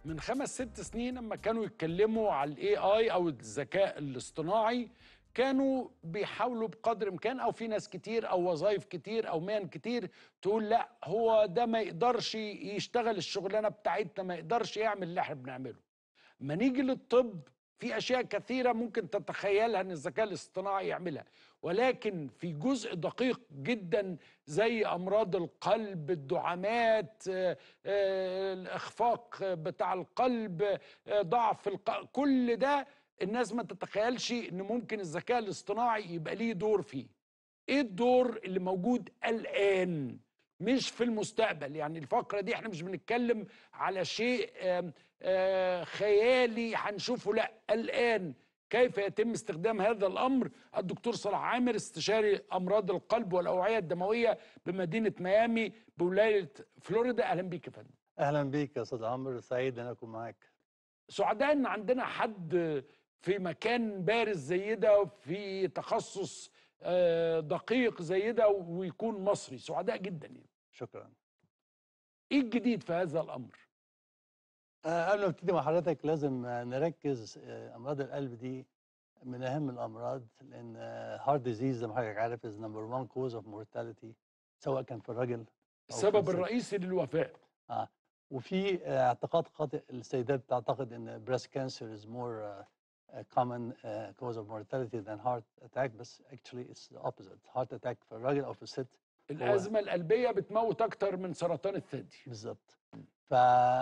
من خمس ست سنين لما كانوا يتكلموا على الاي اي او الذكاء الاصطناعي كانوا بيحاولوا بقدر الامكان او في ناس كتير او وظائف كتير او مهن كتير تقول لا هو ده ما يقدرش يشتغل الشغلانه بتاعتنا ما يقدرش يعمل اللي احنا بنعمله ما نيجي للطب في اشياء كثيره ممكن تتخيلها ان الذكاء الاصطناعي يعملها ولكن في جزء دقيق جدا زي امراض القلب الدعامات آه، آه، الاخفاق بتاع القلب آه، ضعف القلب كل ده الناس ما تتخيلش ان ممكن الذكاء الاصطناعي يبقى ليه دور فيه ايه الدور اللي موجود الان مش في المستقبل يعني الفقرة دي احنا مش بنتكلم على شيء آم آه خيالي هنشوفه لا الآن كيف يتم استخدام هذا الأمر الدكتور صلاح عامر استشاري أمراض القلب والأوعية الدموية بمدينة ميامي بولاية فلوريدا أهلا بيك يا فندم اهلا بيك يا استاذ عمرو سعيد ان اكون معاك سعداء ان عندنا حد في مكان بارز زي ده في تخصص آه، دقيق زي ده ويكون مصري سعداء جدا يعني شكرا ايه الجديد في هذا الامر آه، قبل ما ابتدي مع حضرتك لازم آه، نركز آه، امراض القلب دي من اهم الامراض لان هارت ديزيز زي ما حضرتك عارف از نمبر 1 كوز اوف مورتاليتي سواء كان في الراجل أو في السبب الست. الرئيسي للوفاه اه وفي آه، اعتقاد خاطئ السيدات بتعتقد ان breast cancer is more uh, a common uh, cause of mortality than heart attack بس actually it's the opposite heart attack في الراجل او في الست الازمه القلبيه بتموت اكتر من سرطان الثدي بالظبط ف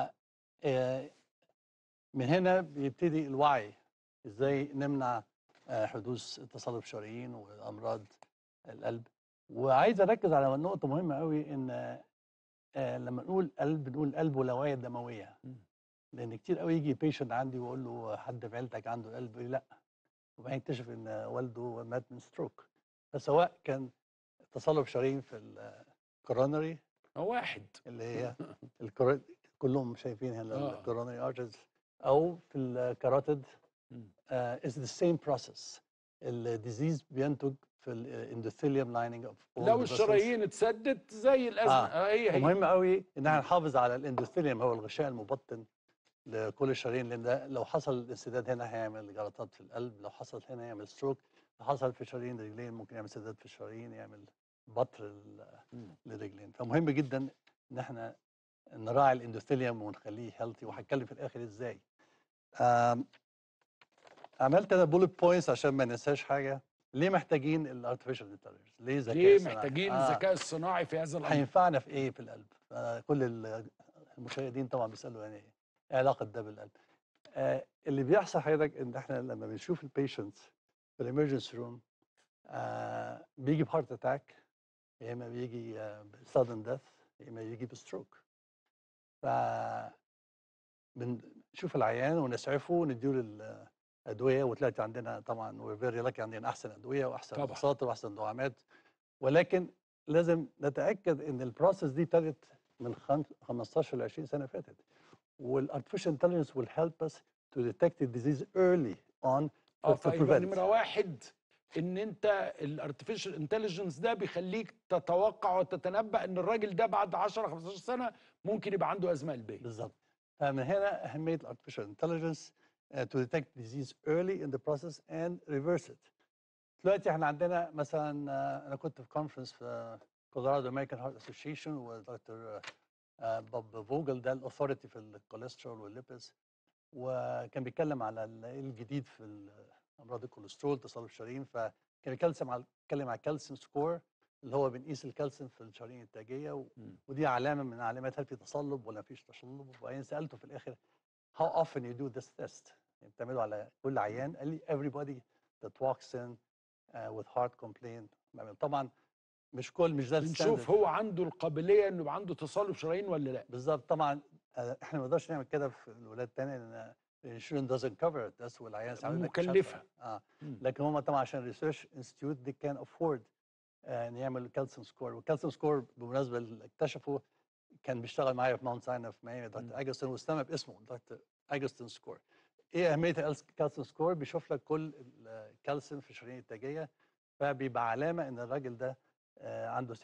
آه، من هنا بيبتدي الوعي ازاي نمنع آه، حدوث تصلب شرايين وامراض القلب وعايز اركز على نقطه مهمه قوي ان آه، لما نقول قلب نقول القلب والاوعيه الدمويه مم. لان كتير قوي يجي بيشنت عندي واقول له حد في عيلتك عنده قلب يقول لي لا وبعدين يكتشف ان والده مات من ستروك فسواء كان تصلب شرايين في الكورونري واحد اللي هي الكرو... كلهم شايفين هنا آه. الكورونري ارترز او في الكاروتيد مم. از ذا سيم بروسيس الديزيز بينتج في الاندوثيليوم لايننج اوف لو الشرايين اتسدت زي الازمه آه. آه. هي هي ومهم قوي ان احنا نحافظ على الاندوثيليوم هو الغشاء المبطن لكل الشرايين لان ده لو حصل انسداد هنا هيعمل جلطات في القلب لو حصل هنا يعمل ستروك لو حصل في شرايين الرجلين ممكن يعمل سداد في الشرايين يعمل بطر لل- مم. للرجلين فمهم جدا ان احنا نراعي الاندوثيليوم ونخليه هيلثي وهتكلم في الاخر ازاي آم، عملت انا بولت بوينتس عشان ما ننساش حاجه ليه محتاجين الارتفيشال انتليجنس ليه ذكاء ليه اصطناعي؟ محتاجين آه. الذكاء الصناعي في هذا الامر هينفعنا في ايه في القلب آه، كل ال- المشاهدين طبعا بيسالوا يعني ايه إيه علاقه ده بالقلب آه اللي بيحصل حضرتك ان احنا لما بنشوف البيشنتس في الامرجنسي روم آه بيجي بهارت اتاك يا اما بيجي بسادن ديث يا اما بيجي بستروك ف بنشوف العيان ونسعفه ونديله الادويه وتلاقي عندنا طبعا وير فيري لاكي عندنا احسن ادويه واحسن طبعاً. مساطر واحسن دعامات ولكن لازم نتاكد ان البروسيس دي ابتدت من خم- 15 ل 20 سنه فاتت والارتفيشال انتليجنس will help us to detect the disease early on اه to فيبقى prevent. نمره واحد ان انت الارتفيشال انتليجنس ده بيخليك تتوقع وتتنبأ ان الراجل ده بعد 10 15 سنه ممكن يبقى عنده ازمه قلبيه بالظبط فمن هنا اهميه الارتفيشال انتليجنس to detect disease early in the process and reverse it دلوقتي احنا عندنا مثلا آه، انا كنت في كونفرنس في كولورادو امريكان هارت اسوشيشن ودكتور آه، بوب فوجل ده الاثوريتي في الكوليسترول والليبس وكان بيتكلم على ال- ايه الجديد في ال- امراض الكوليسترول تصلب الشرايين فكان بيتكلم على بيتكلم على الكالسيوم سكور اللي هو بنقيس الكالسيوم في الشرايين التاجيه و... مم. ودي علامه من علامات هل في تصلب ولا مفيش تصلب وبعدين سالته في الاخر how often you do this test يعني بتعمله على كل عيان قال لي everybody that walks in uh, with heart complaint بعمل. طبعا مش كل مش ده بنشوف الستاندرد هو عنده القابليه انه يبقى عنده تصلب شرايين ولا لا بالظبط طبعا آه، احنا ما نقدرش نعمل كده في الولاد التانية لان الانشورنس doesn't cover it بس والعيان ساعات يقول لك مش مكلفة. هدفع. اه مم. لكن هم طبعا عشان ريسيرش انستيتيوت دي كان افورد ان يعمل كالسيوم سكور والكالسيوم سكور بالمناسبه اللي اكتشفه كان بيشتغل معايا في ماونت ساينا في ميامي مم. دكتور اجستن واستمع باسمه دكتور اجستن سكور ايه اهميه الكالسيوم سكور بيشوف لك كل الكالسيوم في الشرايين التاجيه فبيبقى علامه ان الراجل ده آه، عنده استعداد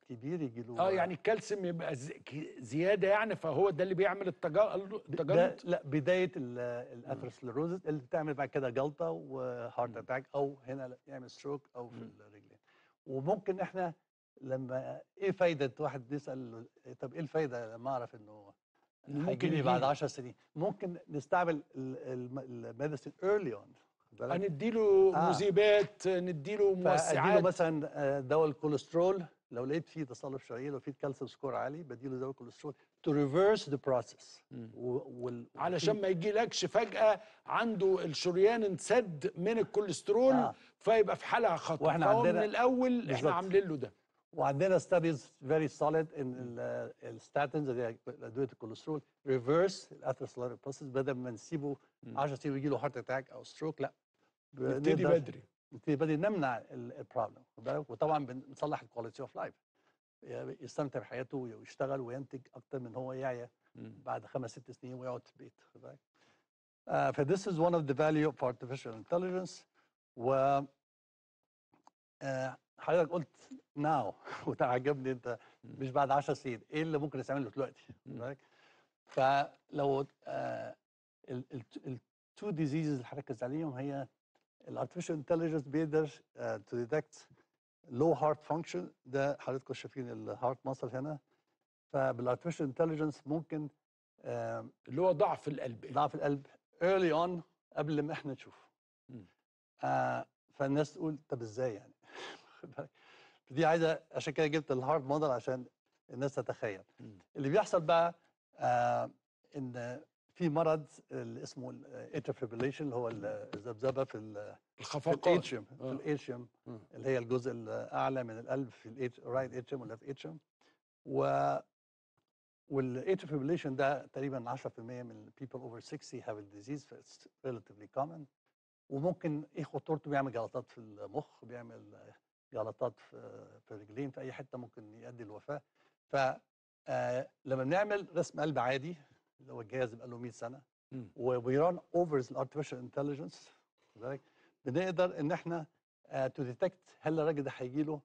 كبير يجي له اه يعني الكالسيوم يبقى ز- ك- زياده يعني فهو ده اللي بيعمل التجا- ده التجلط لا بدايه الاثيروسكليروزس اللي بتعمل بعد كده جلطه وهارت مم. اتاك او هنا يعمل ستروك او في مم. الرجلين وممكن احنا لما ايه فايده واحد يسال طب ايه الفايده لما اعرف انه إنه ممكن هيجي لي بعد يجيلي. 10 سنين ممكن نستعمل الميديسين ايرلي اون هنديله آه. مذيبات نديله فاديله موسعات مثلا آه، دواء الكوليسترول لو لقيت فيه تصلب شرايين لو فيه كالسيوم سكور عالي بديله دواء الكوليسترول تو ريفرس ذا بروسيس مم. وال علشان ما يجيلكش فجأة عنده الشريان انسد من الكوليسترول آه. فيبقى في حالة خطر وإحنا فهو من عندنا- الأول بالظبط. احنا عاملين له ده وعندنا ستاديز فيري سوليد ان الستاتنز اللي هي ادويه الكوليسترول ريفرس الاثيروسكليروتيك بروسيس بدل ما نسيبه مم. 10 سنين ويجي له هارت اتاك او ستروك لا نبتدي بنقدر- بدري نبتدي بدري نمنع البروبلم وطبعا بنصلح الكواليتي اوف لايف يستمتع بحياته ويشتغل وينتج اكتر من هو يعيا مم. بعد خمس ست سنين ويقعد في البيت خد بالك آه ف this is one of the value of artificial intelligence و آه حضرتك قلت now وده عجبني انت مش بعد 10 سنين ايه اللي ممكن نستعمله دلوقتي خد مم. بالك فلو آه التو ديزيزز اللي حضرتك ركز عليهم هي الارتفيشال انتليجنس بيقدر تو ديتكت لو هارت فانكشن ده حضراتكم شايفين الهارت ماسل هنا فبالارتفيشال انتليجنس ممكن آه اللي هو ضعف القلب ضعف القلب early on قبل ما احنا نشوفه مم. آه فالناس تقول طب ازاي يعني خد بالك؟ دي عايزه عشان كده جبت الهارد موديل عشان الناس تتخيل مم. اللي بيحصل بقى آه ان في مرض اللي اسمه الاترفيبريليشن اللي هو الذبذبه في ال في الخفقات الاتشيوم في آه. الاتشيوم مم. اللي هي الجزء الاعلى من القلب في الرايت اتشيوم والليفت اتشيوم و والاتريال فيبريليشن ده تقريبا 10% من people over 60 have the disease فاتس relatively common وممكن ايه خطورته بيعمل جلطات في المخ بيعمل جلطات في في الرجلين في اي حته ممكن يؤدي للوفاه ف آه، لما بنعمل رسم قلب عادي اللي هو الجهاز بقى له 100 سنه مم. وبيران اوفرز الارتفيشال انتليجنس بنقدر ان احنا تو ديتكت هل الراجل ده هيجي له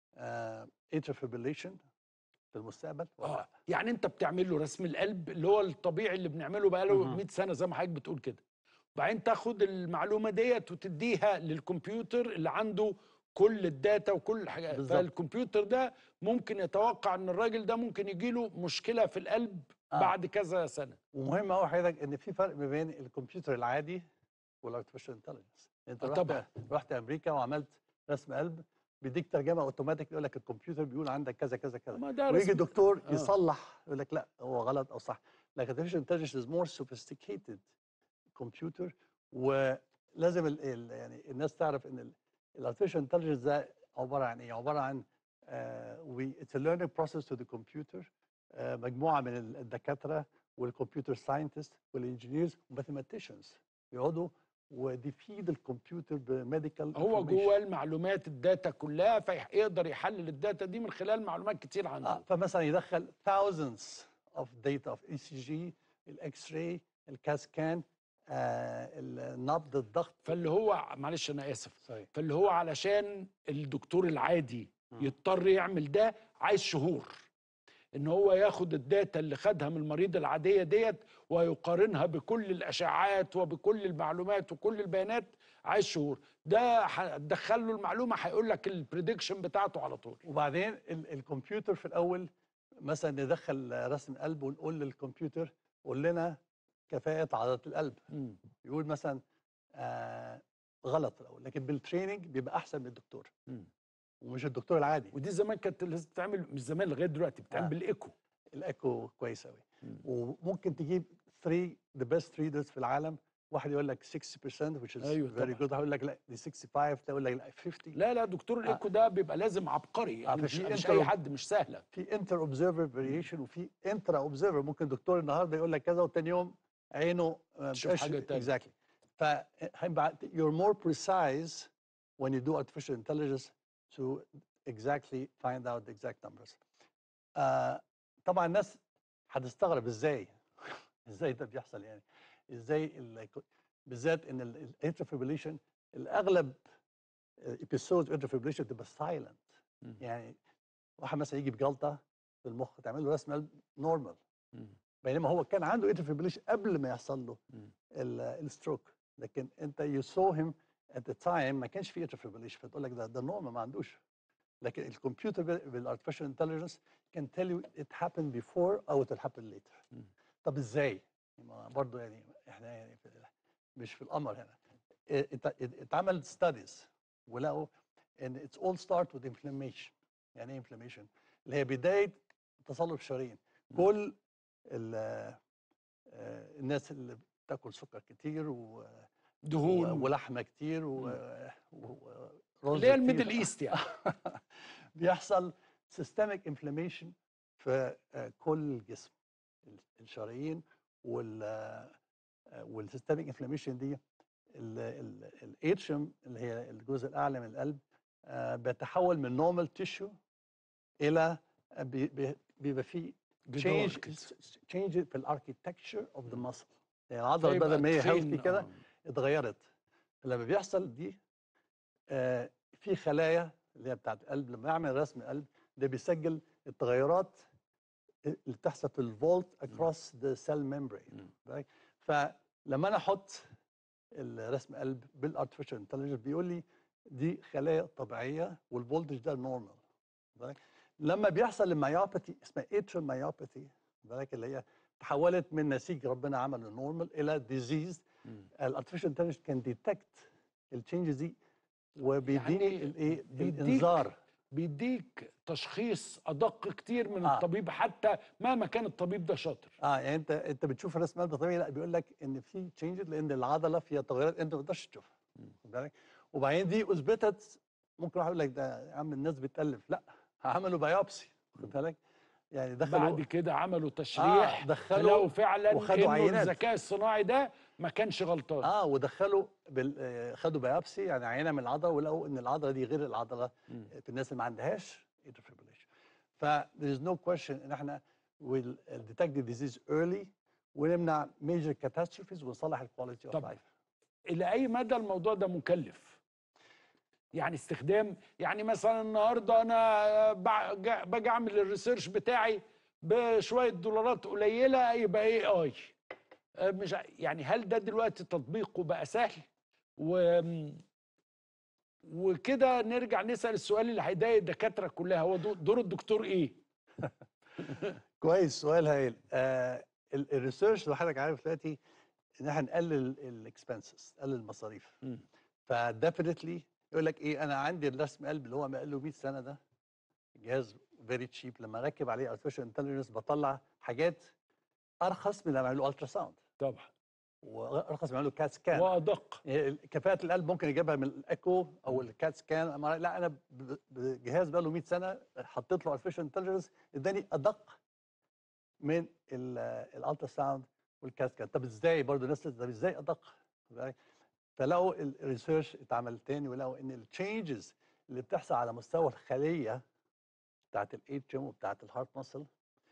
اتريال فيبريليشن في المستقبل ولا اه لا يعني انت بتعمل له رسم القلب اللي هو الطبيعي اللي بنعمله بقاله مهم. 100 سنه زي ما حضرتك بتقول كده وبعدين تاخد المعلومه ديت وتديها للكمبيوتر اللي عنده كل الداتا وكل الحاجات بالظبط. فالكمبيوتر ده ممكن يتوقع ان الراجل ده ممكن يجي له مشكله في القلب آه. بعد كذا سنه ومهم قوي حضرتك ان في فرق ما بين الكمبيوتر العادي والارتفيشال انتليجنس انت آه رحت طبعاً. رحت امريكا وعملت رسم قلب بيديك ترجمه اوتوماتيك يقول لك الكمبيوتر بيقول عندك كذا كذا كذا ما ده ويجي رسم دكتور آه. يصلح يقول لك لا هو غلط او صح لكن artificial intelligence is more sophisticated computer ولازم ال ال يعني الناس تعرف ان الارتفيشال intelligence ده عباره عن ايه؟ عباره عن uh, we, it's a learning process to the computer uh, مجموعه من ال- الدكاتره والكمبيوتر ساينتست والانجينيرز والماثيماتيشنز يقعدوا ويفيد الكمبيوتر بميديكال هو جوه المعلومات الداتا كلها فيقدر يحلل الداتا دي من خلال معلومات كتير عنده آه فمثلا يدخل thousands of data of ECG الاكس راي الكاسكان آه النبض الضغط فاللي هو معلش انا اسف سوري فاللي هو علشان الدكتور العادي مم. يضطر يعمل ده عايز شهور ان هو ياخد الداتا اللي خدها من المريض العاديه ديت ويقارنها بكل الاشعاعات وبكل المعلومات وكل البيانات عايز شهور ده هتدخل له المعلومه هيقول لك البريدكشن بتاعته على طول وبعدين ال- الكمبيوتر في الاول مثلا ندخل رسم قلب ونقول للكمبيوتر قول لنا كفاءه عضله القلب مم. يقول مثلا آه غلط في الاول لكن بالتريننج بيبقى احسن من الدكتور مم. ومش الدكتور العادي ودي زمان كانت لازم تتعمل مش زمان لغايه دلوقتي بتتعمل آه. بالايكو الايكو كويس قوي مم. وممكن تجيب 3 ذا بيست ريدرز في العالم واحد يقول لك 60% which is أيوة very طبعاً. good هيقول لك لا دي 65 ده يقول لك لا 50 لا لا دكتور الايكو ده بيبقى لازم عبقري يعني مش, ففي مش انت اي لو- حد مش سهله في انتر اوبزرفر فاريشن وفي انترا اوبزرفر ممكن دكتور النهارده يقول لك كذا وتاني يوم عينه ما تشوف بقاش حاجة تانية. exactly فهيبقى you're more precise when you do artificial intelligence to exactly find out the exact numbers. آه طبعا الناس هتستغرب ازاي ازاي ده بيحصل يعني ازاي ال- بالذات ان الانتر فيبريليشن الاغلب episodes of interfibrillation تبقى silent مم. يعني واحد مثلا يجي بجلطه في المخ تعمل له رسم قلب نورمال مم. بينما هو كان عنده اتر فيبريليشن قبل ما يحصل له مم. الستروك لكن انت يو سو هيم ات ذا تايم ما كانش في اتر فيبريليشن فتقول لك ده ده نورمال ما عندوش لكن الكمبيوتر بالارتفيشال انتليجنس كان تيل يو ات هابن بيفور او ات هابن ليتر مم. طب ازاي؟ ما برضه يعني احنا يعني في مش في القمر هنا ات- ات- اتعمل ستاديز ولقوا ان اتس اول ستارت وذ انفلاميشن يعني ايه انفلاميشن؟ اللي هي بدايه تصلب الشرايين كل ال- آه، الناس اللي بتاكل سكر كتير و دهون و- ولحمه كتير و- و- ورز اللي هي كتير. الميدل ايست يعني بيحصل سيستميك انفلاميشن في آه، كل الجسم ال- الشرايين وال والسيستميك انفلاميشن دي الاتشم اللي هي الجزء الاعلى من القلب آه، بيتحول من نورمال تيشو الى آه، بي- بي- بيبقى فيه جدار تشينج كده. تشينج في الاركيتكتشر اوف ذا ماسل يعني العضله فيبقى بدل ما هي تخين، هيلثي كده آه. اتغيرت لما بيحصل دي آه، في خلايا اللي هي بتاعت القلب لما يعمل رسم قلب ده بيسجل التغيرات اللي بتحصل في الفولت اكروس ذا سيل ميمبرين فلما انا احط الرسم قلب بالارتفيشال انتليجنس بيقول لي دي خلايا طبيعيه والفولتج ده نورمال لما بيحصل الميوباثي اسمها اترال ميوباثي بالك اللي هي تحولت من نسيج ربنا عمله نورمال الى ديزيز مم. الارتفيشال انتليجنس كان ديتكت التشينجز دي وبيديني يعني الايه بيديك الانذار بيديك تشخيص ادق كتير من آه. الطبيب حتى مهما كان الطبيب ده شاطر اه يعني انت انت بتشوف الرسم قلب طبيعي لا بيقول لك ان في تشينجز لان العضله فيها تغيرات انت ما تقدرش تشوفها واخد بالك وبعدين دي اثبتت ممكن واحد يقول لك ده يا عم الناس بتالف لا عملوا بايوبسي واخد بالك يعني دخلوا بعد كده عملوا تشريح آه، دخلوا فلقوا فعلا وخدوا انه عينات. الذكاء الصناعي ده ما كانش غلطان اه ودخلوا بال... آه، خدوا بايوبسي يعني عينه من العضله ولقوا ان العضله دي غير العضله مم. في الناس اللي ما عندهاش atrial fibrillation ف there is no question ان احنا will detect the disease early ونمنع major catastrophes ونصلح الكواليتي اوف طب لايف الى اي مدى الموضوع ده مكلف يعني استخدام يعني مثلا النهارده انا بع- باجي اعمل الريسيرش بتاعي بشويه دولارات قليله يبقى اي اي مش ع- يعني هل ده دلوقتي تطبيقه بقى سهل و وكده نرجع نسال السؤال اللي هيضايق الدكاتره كلها هو دو- دور الدكتور ايه؟ كويس سؤال هايل آه الريسيرش اللي حضرتك عارف دلوقتي ان احنا نقلل الاكسبنسز نقلل المصاريف مم. فديفنتلي يقول لك ايه انا عندي الرسم قلب اللي هو بقى له 100 سنه ده جهاز فيري تشيب لما اركب عليه ارتفيشال انتليجنس بطلع حاجات ارخص من لما اعمل له الترا ساوند طبعا وارخص من لما اعمل له كات سكان وادق يعني كفاءة القلب ممكن يجيبها من الايكو او الكات سكان أما لا انا ب- بجهاز بقى له 100 سنه حطيت له ارتفيشال انتليجنس اداني ادق من الالترا ساوند والكات سكان طب ازاي برضه الناس طب ازاي ادق؟ خد بالك؟ فلقوا الريسيرش اتعمل تاني ولقوا ان التشينجز اللي بتحصل على مستوى الخليه بتاعت الاتش ام وبتاعت الهارت ماسل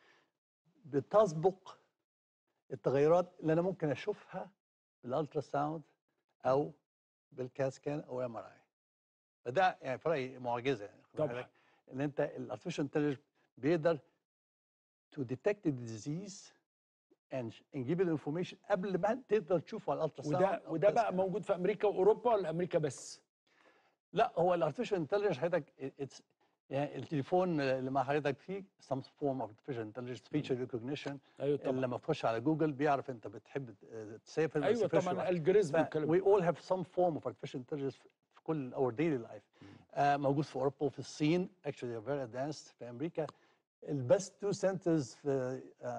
بتسبق التغيرات اللي انا ممكن اشوفها بالالترا ساوند او بالكاسكان او ام ار اي فده يعني في رايي معجزه يعني خد طبعاً. بالك؟ ان انت الارتفيشال انتليجنس بيقدر تو ديتكت الديزيز and نجيب الانفورميشن قبل ما تقدر تشوفه على الالترا ساوند وده أو وده بقى CAT scan. موجود في امريكا واوروبا ولا امريكا بس؟ لا هو الارتفيشال انتليجنس حضرتك it's يعني التليفون اللي مع حضرتك فيه some form of artificial intelligence feature recognition ايوه طبعا لما تخش على جوجل بيعرف انت بتحب ت- تسافر ما ايوه تسافرش طبعا لوحدك. الجوريزم ف والكلام we all have some form of artificial intelligence في كل our daily life آه موجود في اوروبا وفي الصين actually they're very advanced في امريكا البست تو سنترز في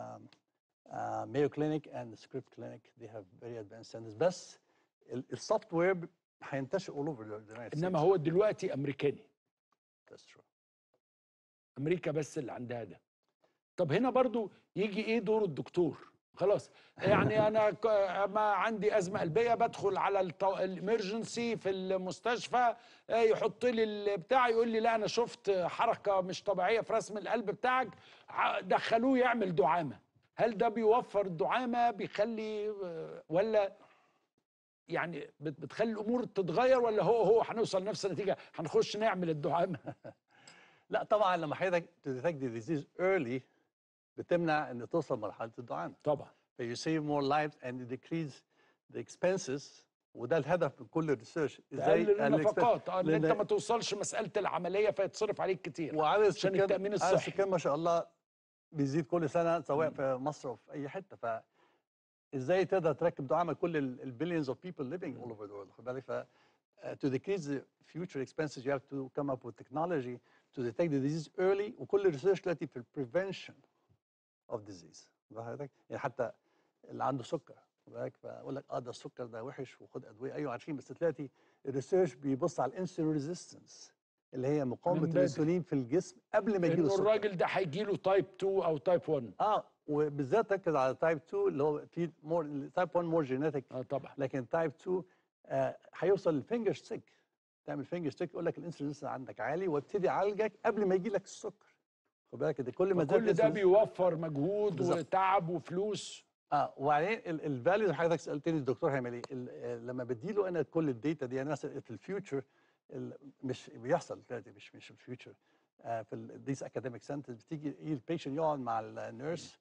مايو كلينيك اند سكريبت كلينيك they have very advanced centers بس السوفت وير هينتشر all over the United انما States. هو دلوقتي امريكاني That's true. امريكا بس اللي عندها ده طب هنا برضو يجي ايه دور الدكتور خلاص يعني انا ك- ما عندي ازمه قلبيه بدخل على الامرجنسي في المستشفى آه، يحط لي البتاع يقول لي لا انا شفت حركه مش طبيعيه في رسم القلب بتاعك ع- دخلوه يعمل دعامه هل ده بيوفر الدعامه بيخلي آه، ولا يعني بت- بتخلي الامور تتغير ولا هو هو هنوصل لنفس النتيجه هنخش نعمل الدعامه لا طبعا لما حضرتك تديتكت ديزيز ايرلي بتمنع ان توصل مرحله الدعامه طبعا فيو سيف مور لايفز اند decrease ذا اكسبنسز وده الهدف من كل الريسيرش تقلل ال النفقات اه ان انت لأن- ما توصلش مساله العمليه فيتصرف عليك كتير وعدد عشان السكان التامين عدد الصحي السكان ما شاء الله بيزيد كل سنه سواء في مصر او في اي حته ف ازاي تقدر تركب دعامه كل البليونز اوف بيبل living all over the world خد بالك ف uh, to decrease the future expenses you have to come up with technology to detect the disease early وكل الريسيرش دلوقتي في prevention of disease واخد حضرتك؟ يعني حتى اللي عنده سكر خد بالك فاقول لك اه ده السكر ده وحش وخد ادويه ايوه عارفين بس دلوقتي الريسيرش بيبص على الانسولين ريزيستنس اللي هي مقاومه بدري. الانسولين في الجسم قبل ما يجيله انه السكر الراجل ده هيجي له تايب 2 او تايب 1 اه وبالذات ركز على تايب 2 اللي هو في مور تايب 1 مور جينيتك اه طبعا لكن تايب 2 آه، هيوصل للفينجر ستيك تعمل فينجر ستيك يقول لك الانسولين لسه عندك عالي وابتدي اعالجك قبل ما يجي لك السكر خد بالك ده كل ما زاد كل ده الانسولين- بيوفر مجهود بالظبط. وتعب وفلوس اه وبعدين الفاليو اللي حضرتك سالتني الدكتور هيعمل ايه ال- آه، لما بديله انا كل الداتا دي يعني مثلا في الفيوتشر مش بيحصل دلوقتي مش مش الفيوتشر آه في ذيس اكاديميك سنترز بتيجي البيشنت يقعد مع النيرس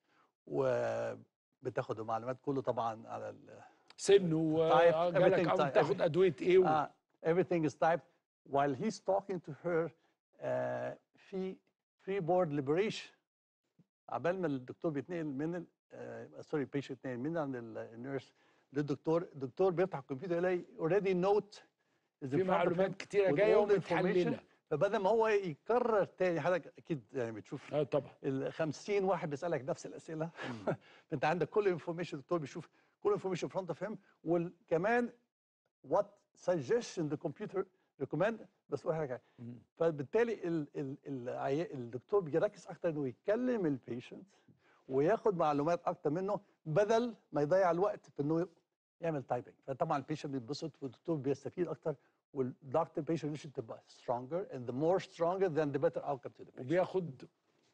وبتاخد المعلومات كله طبعا على ال سنه Type, آه، جالك everything او type, تاخد every- ادويه ايه و... uh, everything is typed while he's talking to her uh, في free board liberation عبال ما الدكتور بيتنقل من ال سوري البيشنت يتنقل من عند النيرس للدكتور الدكتور بيفتح الكمبيوتر يلاقي اوريدي نوت في معلومات كتيره جايه ومتحلله فبدل ما هو يكرر تاني حضرتك اكيد يعني بتشوف اه طبعا ال 50 واحد بيسالك نفس الاسئله فانت عندك كل انفورميشن الدكتور بيشوف كل انفورميشن فرونت اوف هيم وكمان وات suggestion the computer recommend بس ولا حاجه مم. فبالتالي ال ال ال الدكتور بيركز اكتر انه يكلم البيشنت وياخد معلومات اكتر منه بدل ما يضيع الوقت في انه يعمل تايبنج فطبعا البيشنت بيتبسط والدكتور بيستفيد اكتر والدكتور بيشنت ريليشن تبقى stronger and the more stronger then the better outcome to the patient وبياخد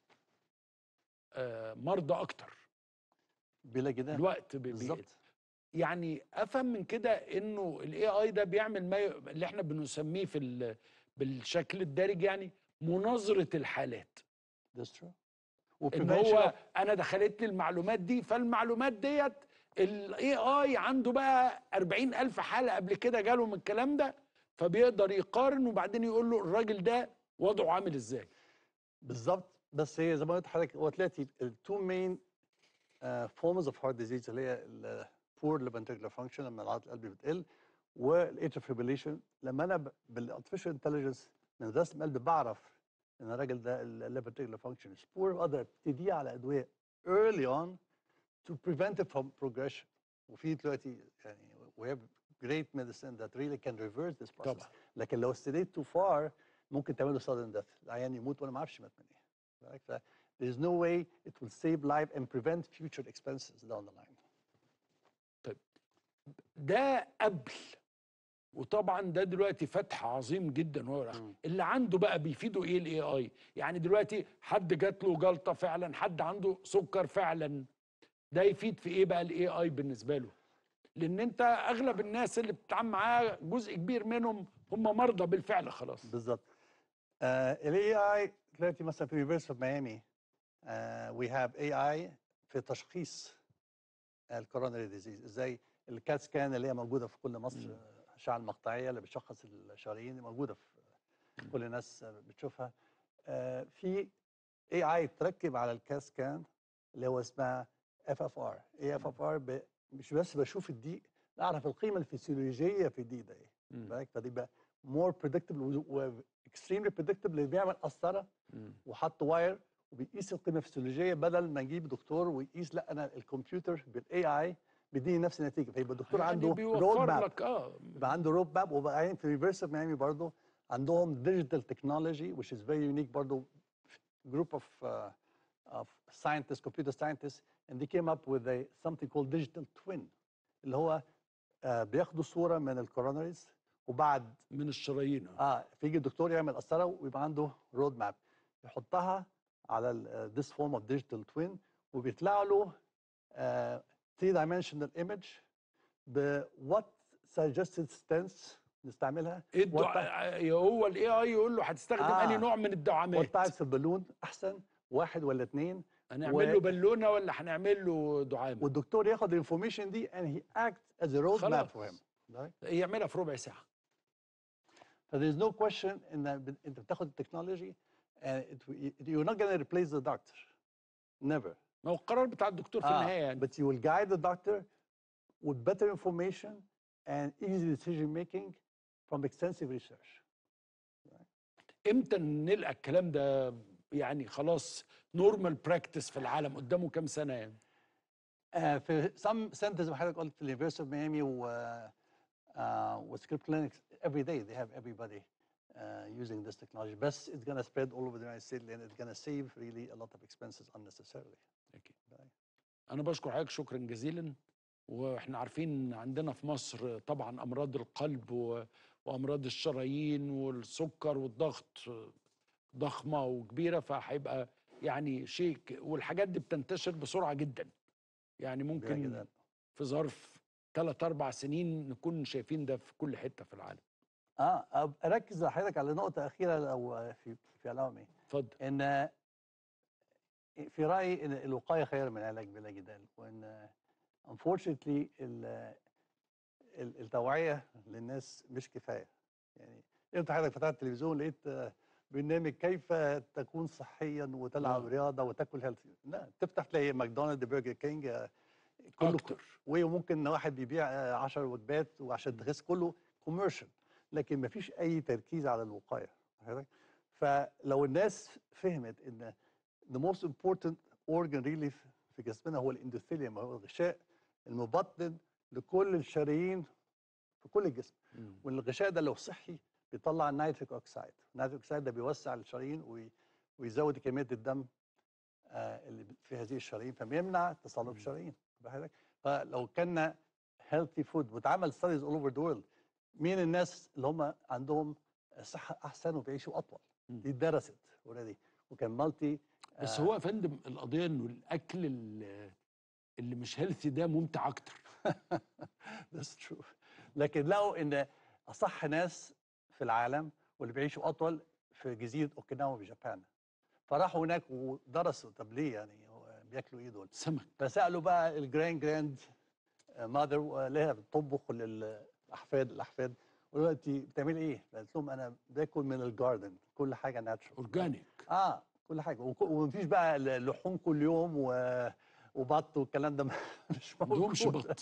آه مرضى اكتر بلا جدال الوقت بي- بي- بالظبط يعني افهم من كده انه الاي اي ده بيعمل ما ي- اللي احنا بنسميه في ال- بالشكل الدارج يعني مناظره الحالات that's true ان وprevention هو of- انا دخلت لي المعلومات دي فالمعلومات ديت الاي اي عنده بقى 40 الف حاله قبل كده جاله من الكلام ده فبيقدر يقارن وبعدين يقول له الراجل ده وضعه عامل ازاي بالظبط بس هي زي ما قلت لحضرتك هو دلوقتي التو مين فورمز اوف هارت ديزيز اللي هي البور ليفنتريكولار فانكشن لما عضله القلب بتقل والاتر فيبريليشن لما انا بالارتفيشال انتليجنس من رسم القلب بعرف ان الراجل ده الليفنتريكولار فانكشن بور اقدر ابتدي على ادويه early on to prevent it from progression وفي دلوقتي يعني we have great medicine that really can reverse this process طبعا لكن لو استديت تو فار ممكن تعمل له sudden death العيان يموت وانا ما اعرفش مات من ايه بالك؟ ف there is no way it will save life and prevent future expenses down the line ده قبل وطبعا ده دلوقتي فتح عظيم جدا وهو الأخ. مم. اللي عنده بقى بيفيده ايه الاي اي يعني دلوقتي حد جات له جلطه فعلا حد عنده سكر فعلا ده يفيد في ايه بقى الاي اي بالنسبه له لان انت اغلب الناس اللي بتتعامل معاه جزء كبير منهم هم مرضى بالفعل خلاص بالظبط الاي اي دلوقتي مثلا في يونيفرسيتي اوف ميامي وي هاف اي اي في تشخيص الكوروناري ديزيز ازاي الكات سكان اللي هي موجوده في كل مصر مم. آه، الاشعه المقطعيه اللي بتشخص الشرايين دي موجوده في مم. كل الناس آه، بتشوفها آه، في اي اي تركب على الكات سكان اللي هو اسمها اف اف ار اي اف اف ار مش بس بشوف الضيق لا اعرف القيمه الفسيولوجيه في الضيق ده ايه مم. بالك فدي بقى مور بريدكتبل واكستريملي بريدكتبل اللي بيعمل قسطره مم. وحط واير وبيقيس القيمه الفسيولوجيه بدل ما نجيب دكتور ويقيس لا انا الكمبيوتر بالاي اي بيديني نفس النتيجه فيبقى الدكتور يعني عنده رود بيوفر ماب لك اه يبقى عنده رود ماب وبعدين في ريفرس اوف ميامي برضه عندهم ديجيتال تكنولوجي which is very unique برضه group of uh, of scientists computer scientists and they came up with a something called digital twin اللي هو آه بياخدوا صوره من الكوروناريز وبعد من الشرايين آه. اه فيجي الدكتور يعمل قسطره ويبقى عنده رود ماب يحطها على ذس فورم اوف ديجيتال توين وبيطلع له 3 dimensional image ب what suggested stents نستعملها إيه الدع... هو الاي اي يقول له هتستخدم آه. انهي نوع من الدعامات وات تايبس البالون احسن واحد ولا اثنين هنعمل له بالونه ولا هنعمل له دعامه والدكتور ياخد الانفورميشن دي and he acts as a road map for خلاص. him right? يعملها في ربع ساعه So there's no question ان ب- انت بتاخد التكنولوجي and it, you're not going to replace the doctor never ما هو القرار بتاع الدكتور في Ah, النهايه يعني but you will guide the doctor with better information and easy decision making from extensive research امتى نلقى الكلام ده يعني خلاص نورمال براكتس في العالم قدامه كام سنه يعني آه، في some centers زي ما حضرتك قلت في اليونيفرسيتي اوف ميامي و آه، وسكريبت كلينكس every day they have everybody uh, using this technology بس it's gonna spread all over the United States and it's gonna save really a lot of expenses unnecessarily. أكيد. انا بشكر حضرتك شكرا جزيلا واحنا عارفين عندنا في مصر طبعا امراض القلب و... وامراض الشرايين والسكر والضغط ضخمه وكبيره فهيبقى يعني شيء ك- والحاجات دي بتنتشر بسرعه جدا يعني كبيرة ممكن جدا. في ظرف ثلاث اربع سنين نكون شايفين ده في كل حته في العالم اه أب- اركز لحضرتك على نقطة أخيرة لو في في علامي اتفضل ان في رايي ان الوقايه خير من العلاج بلا جدال وان unfortunately ال- ال- التوعيه للناس مش كفايه يعني انت حضرتك فتحت التلفزيون لقيت آه، برنامج كيف تكون صحيا وتلعب آه. رياضه وتاكل هيلثي لا تفتح تلاقي ماكدونالد برجر كينج آه، كله اكتر وممكن واحد بيبيع 10 وجبات وعشان تخس كله كوميرشال لكن ما فيش اي تركيز على الوقايه حضرتك؟ فلو الناس فهمت ان the most important organ really في- في جسمنا هو الاندوثيليوم هو الغشاء المبطن لكل الشرايين في كل الجسم مم. والغشاء ده لو صحي بيطلع النيتريك اوكسيد النيتريك اوكسيد ده بيوسع الشرايين وي- ويزود كميه الدم آه، اللي في هذه الشرايين فبيمنع تصلب مم. الشرايين واخد بالك؟ فلو كنا healthy food واتعمل studies all over the world مين الناس اللي هم عندهم صحه احسن وبيعيشوا اطول مم. دي اتدرست اوريدي وكان مالتي بس هو يا فندم القضيه انه الاكل ال- اللي مش هيلثي ده ممتع اكتر That's true. لكن لقوا ان اصح ناس في العالم واللي بيعيشوا اطول في جزيره اوكيناوا في جابان فراحوا هناك ودرسوا طب ليه يعني هو بياكلوا ايه دول سمك فسالوا بقى الجراند جراند ماذر ليها بتطبخ للاحفاد الاحفاد قالوا انت بتعملي ايه؟ قالت لهم انا باكل من الجاردن كل حاجه ناتشرال اورجانيك اه كل حاجه وك- ومفيش بقى ل- لحوم كل يوم و... وبط والكلام ده مش موجود دومش بط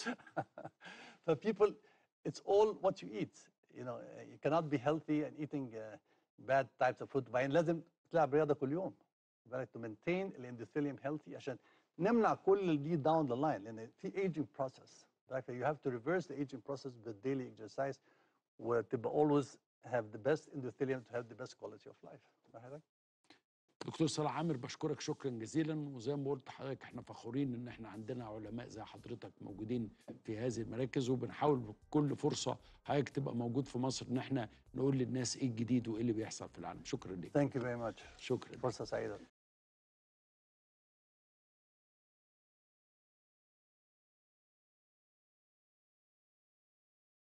For people, it's all what you eat. You know, uh, you cannot be healthy and eating uh, bad types of food. بعدين لازم تلعب رياضة كل يوم. بالك to maintain الاندوثيليوم healthy عشان نمنع كل دي down the line لأن في aging process. بالك you have to reverse the aging process with daily exercise وتبقى always have the best endothelium to have the best quality of life. واخد دكتور صلاح عامر بشكرك شكرا جزيلا وزي ما قلت لحضرتك احنا فخورين ان احنا عندنا علماء زي حضرتك موجودين في هذه المراكز وبنحاول بكل فرصه حضرتك تبقى موجود في مصر ان احنا نقول للناس ايه الجديد وايه اللي بيحصل في العالم شكرا لك Thank you very much. شكرا فرصة سعيدة.